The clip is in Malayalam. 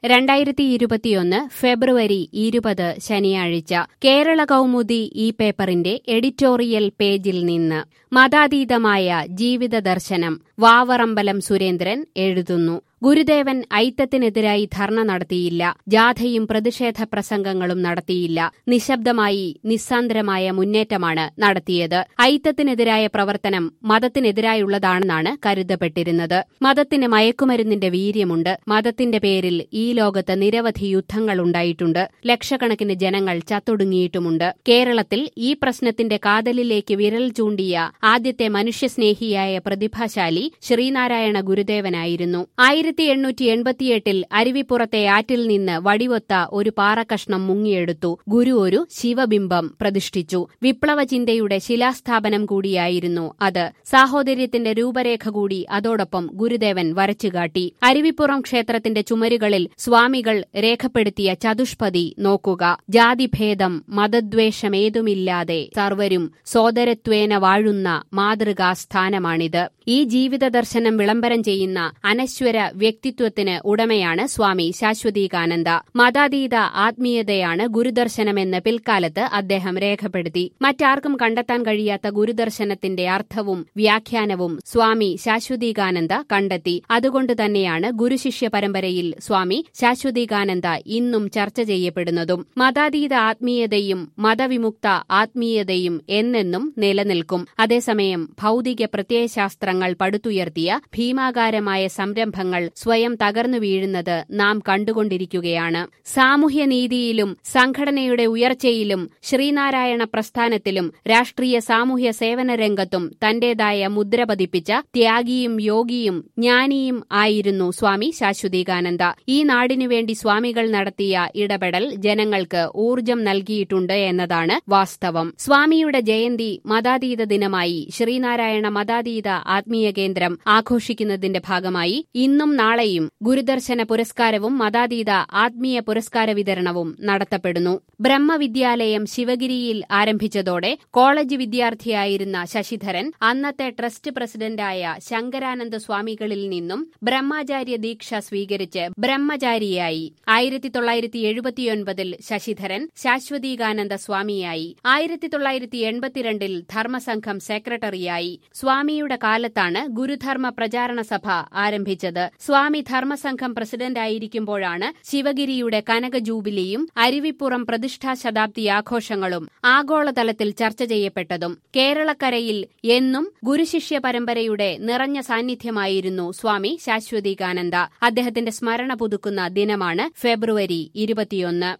രണ്ടായിരത്തി ഇരുപത്തിയൊന്ന് ഫെബ്രുവരി ഇരുപത് ശനിയാഴ്ച കേരള കൗമുദി ഈ പേപ്പറിന്റെ എഡിറ്റോറിയൽ പേജിൽ നിന്ന് മതാതീതമായ ജീവിത ദർശനം വാവറമ്പലം സുരേന്ദ്രൻ എഴുതുന്നു ഗുരുദേവൻ ഐത്തത്തിനെതിരായി ധർണ നടത്തിയില്ല ജാഥയും പ്രതിഷേധ പ്രസംഗങ്ങളും നടത്തിയില്ല നിശബ്ദമായി നിസ്സാന്ദ്രമായ മുന്നേറ്റമാണ് നടത്തിയത് ഐത്തത്തിനെതിരായ പ്രവർത്തനം മതത്തിനെതിരായുള്ളതാണെന്നാണ് കരുതപ്പെട്ടിരുന്നത് മതത്തിന് മയക്കുമരുന്നിന്റെ വീര്യമുണ്ട് മതത്തിന്റെ പേരിൽ ഈ ലോകത്ത് നിരവധി യുദ്ധങ്ങൾ ഉണ്ടായിട്ടുണ്ട് ലക്ഷക്കണക്കിന് ജനങ്ങൾ ചത്തൊടുങ്ങിയിട്ടുമുണ്ട് കേരളത്തിൽ ഈ പ്രശ്നത്തിന്റെ കാതലിലേക്ക് വിരൽ ചൂണ്ടിയ ആദ്യത്തെ മനുഷ്യസ്നേഹിയായ പ്രതിഭാശാലി ശ്രീനാരായണ ഗുരുദേവനായിരുന്നു ആയിരത്തി എണ്ണൂറ്റി എൺപത്തിയെട്ടിൽ അരുവിപ്പുറത്തെ ആറ്റിൽ നിന്ന് വടിവൊത്ത ഒരു പാറക്കഷ്ണം മുങ്ങിയെടുത്തു ഗുരു ഒരു ശിവബിംബം പ്രതിഷ്ഠിച്ചു വിപ്ലവ ചിന്തയുടെ ശിലാസ്ഥാപനം കൂടിയായിരുന്നു അത് സാഹോദര്യത്തിന്റെ രൂപരേഖ കൂടി അതോടൊപ്പം ഗുരുദേവൻ വരച്ചുകാട്ടി അരുവിപ്പുറം ക്ഷേത്രത്തിന്റെ ചുമരുകളിൽ സ്വാമികൾ രേഖപ്പെടുത്തിയ ചതുഷ്പതി നോക്കുക ജാതിഭേദം മതദ്വേഷമേതുമില്ലാതെ സർവരും സോദരത്വേന വാഴുന്ന മാതൃകാസ്ഥാനമാണിത് ഈ ജീവിത ദർശനം വിളംബരം ചെയ്യുന്ന അനശ്വര വ്യക്തിത്വത്തിന് ഉടമയാണ് സ്വാമി ശാശ്വതീകാനന്ദ മതാതീത ആത്മീയതയാണ് ഗുരുദർശനമെന്ന് പിൽക്കാലത്ത് അദ്ദേഹം രേഖപ്പെടുത്തി മറ്റാർക്കും കണ്ടെത്താൻ കഴിയാത്ത ഗുരുദർശനത്തിന്റെ അർത്ഥവും വ്യാഖ്യാനവും സ്വാമി ശാശ്വതീകാനന്ദ കണ്ടെത്തി അതുകൊണ്ട് തന്നെയാണ് ഗുരുശിഷ്യ പരമ്പരയിൽ സ്വാമി ശാശ്വതീകാനന്ദ ഇന്നും ചർച്ച ചെയ്യപ്പെടുന്നതും മതാതീത ആത്മീയതയും മതവിമുക്ത ആത്മീയതയും എന്നെന്നും നിലനിൽക്കും അതേസമയം ഭൗതിക പ്രത്യയശാസ്ത്രങ്ങൾ പടുത്തുയർത്തിയ ഭീമാകാരമായ സംരംഭങ്ങൾ സ്വയം തകർന്നു വീഴുന്നത് നാം കണ്ടുകൊണ്ടിരിക്കുകയാണ് സാമൂഹ്യനീതിയിലും സംഘടനയുടെ ഉയർച്ചയിലും ശ്രീനാരായണ പ്രസ്ഥാനത്തിലും രാഷ്ട്രീയ സാമൂഹ്യ സേവന രംഗത്തും തന്റേതായ മുദ്ര പതിപ്പിച്ച ത്യാഗിയും യോഗിയും ജ്ഞാനിയും ആയിരുന്നു സ്വാമി ശാശ്വതീകാനന്ദ ഈ നാടിനുവേണ്ടി സ്വാമികൾ നടത്തിയ ഇടപെടൽ ജനങ്ങൾക്ക് ഊർജം നൽകിയിട്ടുണ്ട് എന്നതാണ് വാസ്തവം സ്വാമിയുടെ ജയന്തി മതാതീത ദിനമായി ശ്രീനാരായണ മതാതീത ആത്മീയ കേന്ദ്രം ആഘോഷിക്കുന്നതിന്റെ ഭാഗമായി ഇന്നും നാളെയും ഗുരുദർശന പുരസ്കാരവും മതാതീത ആത്മീയ പുരസ്കാര വിതരണവും നടത്തപ്പെടുന്നു ബ്രഹ്മവിദ്യാലയം ശിവഗിരിയിൽ ആരംഭിച്ചതോടെ കോളേജ് വിദ്യാർത്ഥിയായിരുന്ന ശശിധരൻ അന്നത്തെ ട്രസ്റ്റ് പ്രസിഡന്റായ ശങ്കരാനന്ദ സ്വാമികളിൽ നിന്നും ബ്രഹ്മചാര്യ ദീക്ഷ സ്വീകരിച്ച് ബ്രഹ്മചാരിയായി ആയിരത്തി തൊള്ളായിരത്തി എഴുപത്തിയൊൻപതിൽ ശശിധരൻ ശാശ്വതീകാനന്ദ സ്വാമിയായി ആയിരത്തി തൊള്ളായിരത്തി എൺപത്തിരണ്ടിൽ ധർമ്മസംഘം സെക്രട്ടറിയായി സ്വാമിയുടെ കാലത്താണ് ഗുരുധർമ്മ പ്രചാരണ സഭ ആരംഭിച്ചത് സ്വാമി ധർമ്മസംഘം പ്രസിഡന്റായിരിക്കുമ്പോഴാണ് ശിവഗിരിയുടെ കനക ജൂബിലിയും അരുവിപ്പുറം പ്രതിഷ്ഠാ ശതാബ്ദി ആഘോഷങ്ങളും ആഗോളതലത്തിൽ ചർച്ച ചെയ്യപ്പെട്ടതും കേരളക്കരയിൽ എന്നും ഗുരുശിഷ്യ പരമ്പരയുടെ നിറഞ്ഞ സാന്നിധ്യമായിരുന്നു സ്വാമി ശാശ്വതീകാനന്ദ അദ്ദേഹത്തിന്റെ സ്മരണ പുതുക്കുന്ന ദിനമാണ് ഫെബ്രുവരി ഇരുപത്തിയൊന്ന്